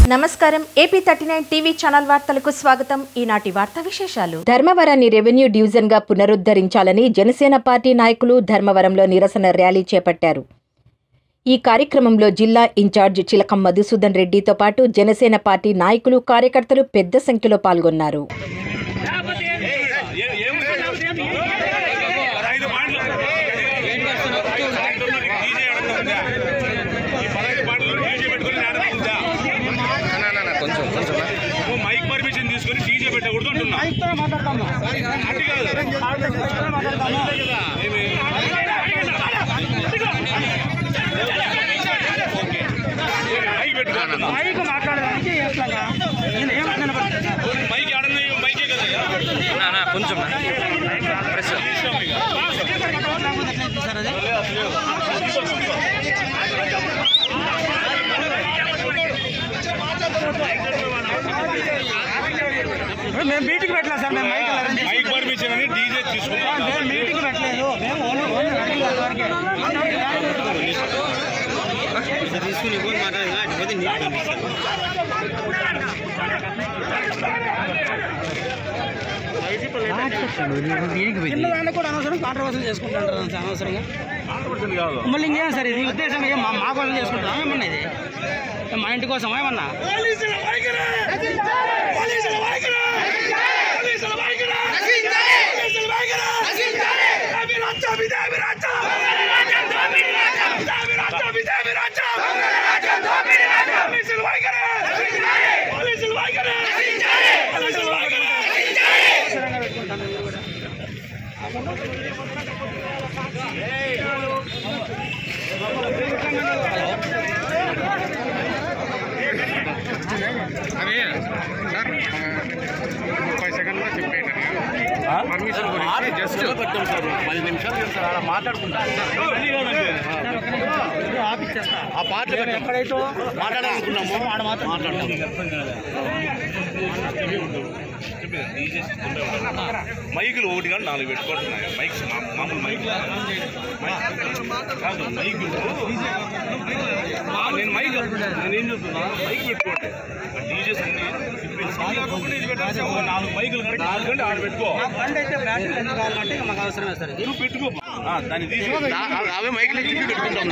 నమస్కారం AP thirty nine TV channel వార్తలకు స్వాగతం ఈనాటి వార్తా విశేషాలు ధర్మవరాన్ని రెవెన్యూ డివిజన్ గా పునరుద్ధరించాలని జనసేన పార్టీ నాయకులు ధర్మవరంలో నిరసన ర్యాలీ చేపట్టారు ఈ కార్యక్రమంలో జిల్లా ఇన్ఛార్జ్ చిలకం మధుసూదన్ రెడ్డితో పాటు జనసేన పార్టీ నాయకులు కార్యకర్తలు పెద్ద సంఖ్యలో పాల్గొన్నారు పదహైదు పాయింట్లు డీజే ఆడుతుందా ఈ పదహైదు పాయింట్లు డీజే పెట్టుకుని ఆడుతుందా కొంచెం కొంచెం నువ్వు మైక్ పర్మిషన్ తీసుకొని డీజే పెట్టకూడదు అంటున్నా అట్టి కాదు ఏమి? మైక్ పెట్టుకుంటున్నా మైక్ మాట్లాడడానికి చేస్తాగా నేను ఏమన్నా మైక్ ఆడని మైకే కదా కొంచెం ప్రెస్ ఇష్టం ఇక. సార్ అది మేము మీటింగ్ పెట్టలేదు సార్ మేము మైక్ వెళ్ళారండి మైక్ పర్మిషన్ అని డీజే తీసుకున్నా మేము మీటింగ్ పెట్టలేదు మేము ఓన్లీ ఓన్లీ రన్నింగ్ వరకే తీసుకుని ఫోన్ మాట్లాడినా అటుపోతే నీకు కనిపిస్తాను కింద దాన్ని కూడా అనవసరం కాంట్రవర్సీ చేసుకుంటారు అనవసరంగా కాంట్రవర్సీ కాదు మళ్ళీ ఇంకేం సార్ ఇది ఉద్దేశం ఏం మా మా కోసం చేసుకుంటాం ఏమన్నా ఇది ఏం మా ఇంటి కోసం ఏమన్నా అదే సార్ ముప్పై సెకండ్లో చెప్పేయండి పర్మిషన్ గురించి జస్ట్ పది నిమిషాలు తెలుసు అలా మాట్లాడుకుంటాం ఆపిచ్చేస్తా ఆ పాటలు పెట్టండి. ఎక్కడైతే మాట్లాడాలనుకున్నాము ఆడ మాత్రం మాట్లాడతాం మైకులు ఒకటి కానీ నాలుగు పెట్టుకుంటున్నాయి మైక్స్ మా- మామూలు మైక్ కాదు మైకులు ఆ, నేను మైక్ నేను ఏం చెప్తున్నా మైక్ పెట్టుకోండి డీజేస్ అన్ని ఇది పెట్టాల్సి ఒక నాలుగు మైకులు కానీ నాలుగు గంటలు ఆడ పెట్టుకో మా బండి అయితే బ్యాటరీ ఎంత కావాలంటే ఇక మాకు అవసరమే సార్ ఇది నువ్వు పెట్టుకో ఆ, దాన్ని తీసి ఆ- అవే మైకులు ఎక్కి పెట్టుకుంటాం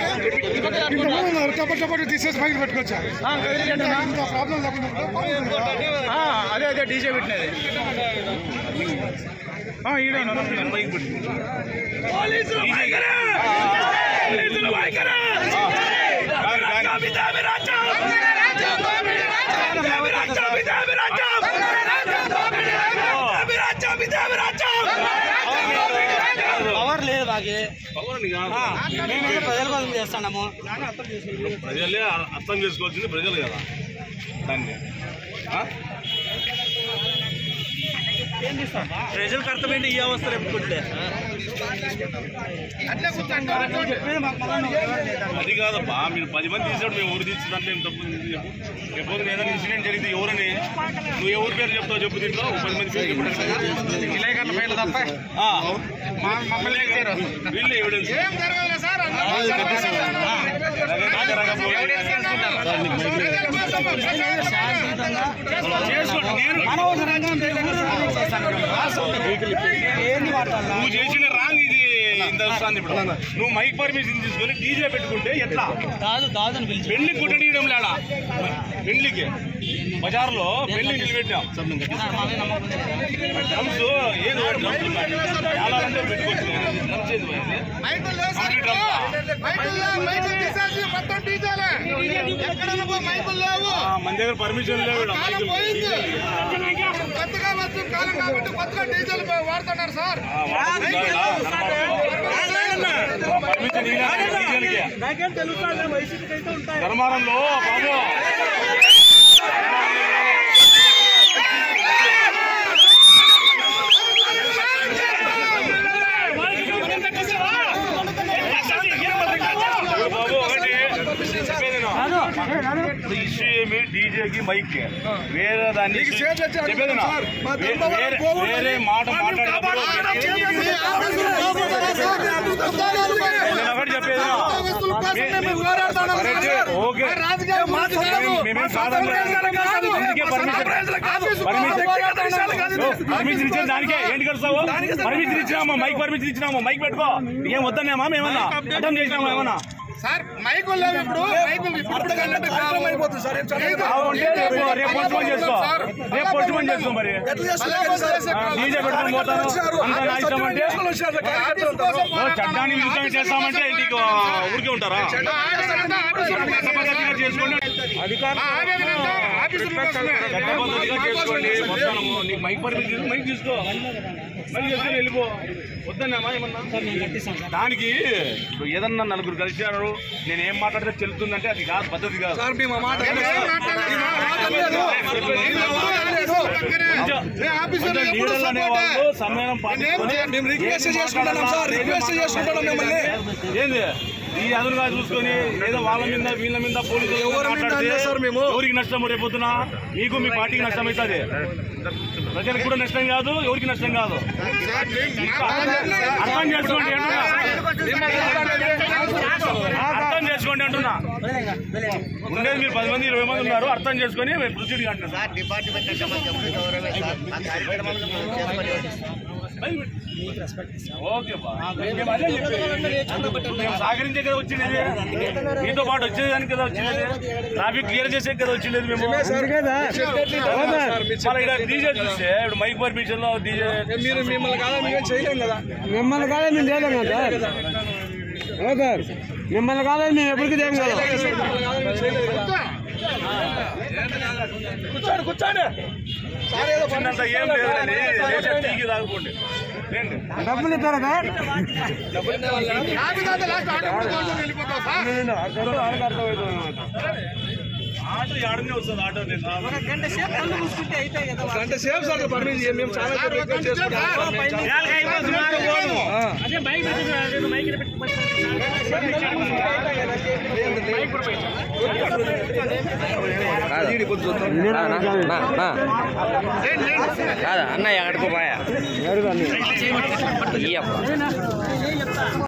తీసేసి బయట పెట్టుకోవచ్చా ప్రాబ్లం అదే అదే డీజే పెట్టినది మైక్ పెట్టుకో పవర్ లేదు మాకి పవన్ కాదు ఆ, మేమైతే ప్రజల కోసం చేస్తున్నాము ప్రజలే అర్థం చేసుకోవాల్సింది ప్రజలు కదా దాన్ని ఆ? ప్రజలకు అర్థమైంది ఈ అవస్థ రేపుకుంటే చెప్పేది మాకు మళ్ళా నువ్వు ఎవరు లేదన్న. అది కాదబ్బా మీరు పది మంది తీసాడు మేము ఊరు తీసి దాంట్లో ఏం తప్పు ఉంది చెప్పు రేపు ఏదైనా ఇన్సిడెంట్ జరిగితే ఎవరని నువ్వు ఎవరి పేరు చెప్తావు చెప్పు దీంట్లో ఒక పది మంది పేరు చెప్పు విలేకరుల పైన తప్ప ఆ, మా- మమ్మల్ని వేసారు వీళ్ళే ఎవిడెన్స్ శాంతియుతంగా చేసుకోండి నేను అనవసరంగా మీరు ఊరు ఊరు చేస్తాను ఏంది మాట్లాడాలా నువ్వు చేసిన రాంగ్ ఇది ఇంత వస్తుంది ఇప్పుడు నువ్వు మైక్ పర్మిషన్ తీసుకొని డీజే పెట్టుకుంటే ఎట్లా దాదు దాదని పిలిచి పెళ్లి కుట్టనీయడం లేడా పెళ్లికి బజార్లో పెళ్లి నిలబెట్టాం డ్రమ్స్ ఏది డ్రమ్స్ చాలాలంటే పెట్టుకోవచ్చు డ్రమ్స్ ఏది పోయింది? కంప్లీట్ డ్రమ్సా? ఆ, మన దగ్గర పర్మిషన్ లేవు ఈడ మైకులు. కొత్తగా వచ్చిన కాలం కాబట్టి కొత్తగా డీజిల్ వాడుతున్నారు సార్ ఆ, వాడకూడదు ఈడ. పర్మిషన్ ఇవ్వలేదు డీజిల్కి. నాకేం తెలుసు వైసీపీకి అయితే ఉంటాయి ధర్మారంలో బాబు బాబు ఒకటి చెప్పేది విను. ఇష్యూ ఏమి డీజేకి మైక్ వేరే దాన్ని చెప్పేది విను. వే- వేరే వేరే మాట మాట్లాడేటప్పుడు నేను ఒకటి చెప్పేది విను. మీ- కరెక్ట్. ఓకే మేమేం కాదన్నా అందుకే పర్మిషన్ పర్మిషన్ పర్మిషన్ ఇచ్చిన దానికే ఏంటి కలుస్తావు పర్మిషన్ ఇచ్చినామా మైక్ పర్మిషన్ ఇచ్చినామా మైక్ పెట్టుకో ఏం వద్దనేమా మేమన్నా అటెంప్ట్ చేసినామా ఏమన్నా సార్ మైకులు లేవు ఇప్పుడు మైకులు ఇప్పుడు కన్నట్టు కావు. కావాలంటే రేపు రేపు పోస్ట్పోన్ చేసుకో రేపు పోస్ట్పోన్ చేసుకో మరి డీజే పెట్టుకుని పోతాను అంత నా ఇష్టం అంటే ఓ, చట్టాన్ని విరుద్ధంగా చేస్తామంటే నీకు ఊరికే ఉంటారా చట్టపద్ధతిగా చేసుకోండి చట్టపద్ధతిగా చేసుకోండి మొత్తం నీకు మైక్ పర్మిషన్ తీసుకో, మైక్ తీసుకో మైక్ తీసుకొని వెళ్ళిపో వద్దన్నామా ఏమన్నా దానికి ఇప్పుడు ఏదన్నా నలుగురు కలిశారు నేను ఏం మాట్లాడితే చెల్లుతుందంటే అది కాదు పద్ధతి కాదు కొంచెం లీడర్లు అనేవాళ్ళు సమ్మేళనం పాటించుకొని మేము రిక్వెస్ట్ చేసుకుంటున్నాం సార్ రిక్వెస్ట్ చేసుకుంటున్నాం మిమ్మల్ని ఏంది ఈ అదునుగా చూసుకొని ఏదో వాళ్ళ మీద వీళ్ళ మీద పోలీసులు మాట్లాడితే ఎవరికి నష్టం రేపొద్దున మీకు మీ పార్టీకి నష్టం అవుతుంది ప్రజలకు కూడా నష్టం కాదు ఎవరికి నష్టం కాదు అర్థం చేసుకోండి అంటున్నా అర్థం చేసుకోండి అంటున్నా ఉండేది మీరు పది మంది ఇరవై మంది ఉన్నారు అర్థం చేసుకొని ప్రొసీడ్ అంటున్నారు సార్ డిపార్ట్మెంట్ అంటే మాకు ఎప్పుడు గౌరవమే సార్ ఆ కార్యక్రమంలో మేము చేసుకొని ఓకే బా. మేము అదే చెప్పేది. మేము సహకరించే కదా వచ్చిండేది మీతో పాటు వచ్చేదానికి కదా వచ్చిండేది ట్రాఫిక్ క్లియర్ చేసే కదా వచ్చిండేది మేము మళ్ళీ ఇక్కడ డీజే చూస్తే ఇప్పుడు మైక్ పర్మిషన్ లో డీజే మీరు మిమ్మల్ని కాదా మేము చేయలేం కదా మిమ్మల్ని కాదే మేము చేయలేం కదా సార్ మిమ్మల్ని కాదే మేము ఎప్పటికీ దేం కదా కూర్చోండి కూర్చోండి సార్ ఏదో చిన్నంత ఏం లేదండి లేచే టీకి తాగుకోండి ఏంటి డబ్బులు ఇస్తారా సార్ కాదు లాస్ట్ ఆటో కొనుక్కొని వెళ్ళిపోతాం సార్ ఆటో ఆడనే వస్తుంది ఆటో నేను గంట సేపు సార్ పర్మిషన్ మేము చాలా రిక్వెస్ట్ చేసుకుంటాం కాదా అన్న ఎక్కడికో పోయా